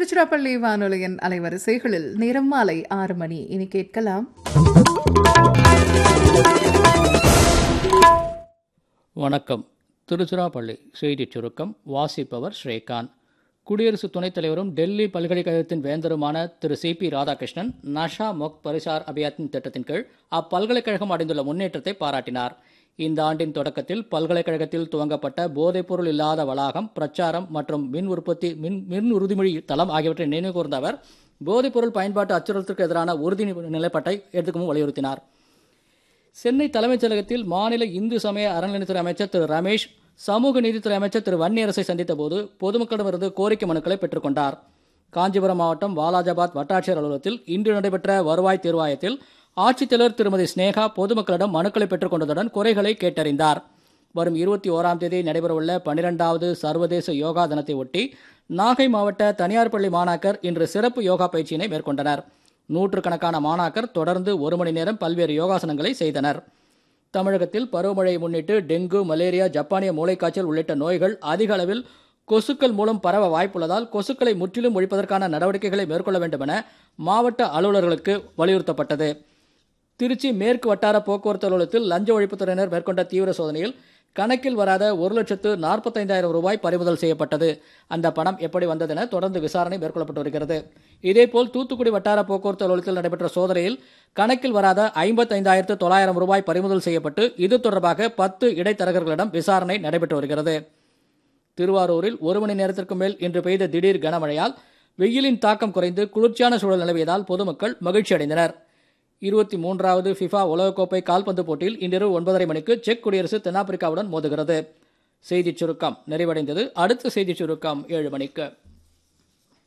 திருச்சிராப்பள்ளி வானொலியின் அலைவரிசைகளில் நேரம் மாலை ஆறு மணி இனி கேட்கலாம் வணக்கம் திருச்சிராப்பள்ளி செய்திச் சுருக்கம் வாசிப்பவர் ஸ்ரீகாந்த் குடியரசு துணைத் தலைவரும் டெல்லி பல்கலைக்கழகத்தின் வேந்தருமான திரு சி பி ராதாகிருஷ்ணன் நஷா மொக் பரிசார் அபியாத்தின் திட்டத்தின் கீழ் அப்பல்கலைக்கழகம் அடைந்துள்ள முன்னேற்றத்தை பாராட்டினார் இந்த ஆண்டின் தொடக்கத்தில் பல்கலைக்கழகத்தில் துவங்கப்பட்ட போதைப்பொருள் இல்லாத வளாகம் பிரச்சாரம் மற்றும் மின் உற்பத்தி மின் மின் உறுதிமொழி தளம் ஆகியவற்றை நினைவு கூர்ந்த அவர் போதைப்பொருள் பயன்பாட்டு அச்சுறுத்தலுக்கு எதிரான உறுதி நிலைப்பாட்டை எடுத்துக்கவும் வலியுறுத்தினார் சென்னை தலைமைச் செயலகத்தில் மாநில இந்து சமய அறநிலையத்துறை அமைச்சர் திரு ரமேஷ் சமூக நீதித்துறை அமைச்சர் திரு வன்னியரசை சந்தித்த போது பொதுமக்களிடமிருந்து கோரிக்கை மனுக்களை பெற்றுக்கொண்டார் காஞ்சிபுரம் மாவட்டம் வாலாஜாபாத் வட்டாட்சியர் அலுவலகத்தில் இன்று நடைபெற்ற வருவாய் தீர்வாயத்தில் ஆட்சித்தலைவர் திருமதி ஸ்னேகா பொதுமக்களிடம் மனுக்களை பெற்றுக்கொண்டதுடன் குறைகளை கேட்டறிந்தார் வரும் இருபத்தி ஓராம் தேதி நடைபெறவுள்ள பனிரெண்டாவது சர்வதேச யோகா தினத்தை ஒட்டி நாகை மாவட்ட தனியார் பள்ளி மாணாக்கர் இன்று சிறப்பு யோகா பயிற்சியினை மேற்கொண்டனர் நூற்றுக்கணக்கான மாணாக்கர் தொடர்ந்து ஒரு மணி நேரம் பல்வேறு யோகாசனங்களை செய்தனர் தமிழகத்தில் பருவமழையை முன்னிட்டு டெங்கு மலேரியா ஜப்பானிய மூளைக்காய்ச்சல் உள்ளிட்ட நோய்கள் அதிக அளவில் கொசுக்கள் மூலம் பரவ வாய்ப்புள்ளதால் கொசுக்களை முற்றிலும் ஒழிப்பதற்கான நடவடிக்கைகளை மேற்கொள்ள வேண்டும் என மாவட்ட அலுவலர்களுக்கு வலியுறுத்தப்பட்டது திருச்சி மேற்கு வட்டார போக்குவரத்து அலுவலகத்தில் லஞ்ச ஒழிப்புத்துறையினர் மேற்கொண்ட தீவிர சோதனையில் கணக்கில் வராத ஒரு லட்சத்து நாற்பத்தைந்தாயிரம் ரூபாய் பறிமுதல் செய்யப்பட்டது அந்த பணம் எப்படி வந்ததென தொடர்ந்து விசாரணை மேற்கொள்ளப்பட்டு வருகிறது இதேபோல் தூத்துக்குடி வட்டார போக்குவரத்து அலுவலகத்தில் நடைபெற்ற சோதனையில் கணக்கில் வராத ஐம்பத்தைந்தாயிரத்து தொள்ளாயிரம் ரூபாய் பறிமுதல் செய்யப்பட்டு இது தொடர்பாக பத்து இடைத்தரகர்களிடம் விசாரணை நடைபெற்று வருகிறது திருவாரூரில் ஒரு மணி நேரத்திற்கு மேல் இன்று பெய்த திடீர் கனமழையால் வெயிலின் தாக்கம் குறைந்து குளிர்ச்சியான சூழல் நிலவியதால் பொதுமக்கள் மகிழ்ச்சி அடைந்தனர் இருபத்தி மூன்றாவது ஃபிஃபா உலகக்கோப்பை கால்பந்து போட்டியில் இன்றிரவு ஒன்பதரை மணிக்கு செக் குடியரசு தென்னாப்பிரிக்காவுடன் மோதுகிறது செய்திச் சுருக்கம் நிறைவடைந்தது அடுத்த செய்திச் சுருக்கம் ஏழு மணிக்கு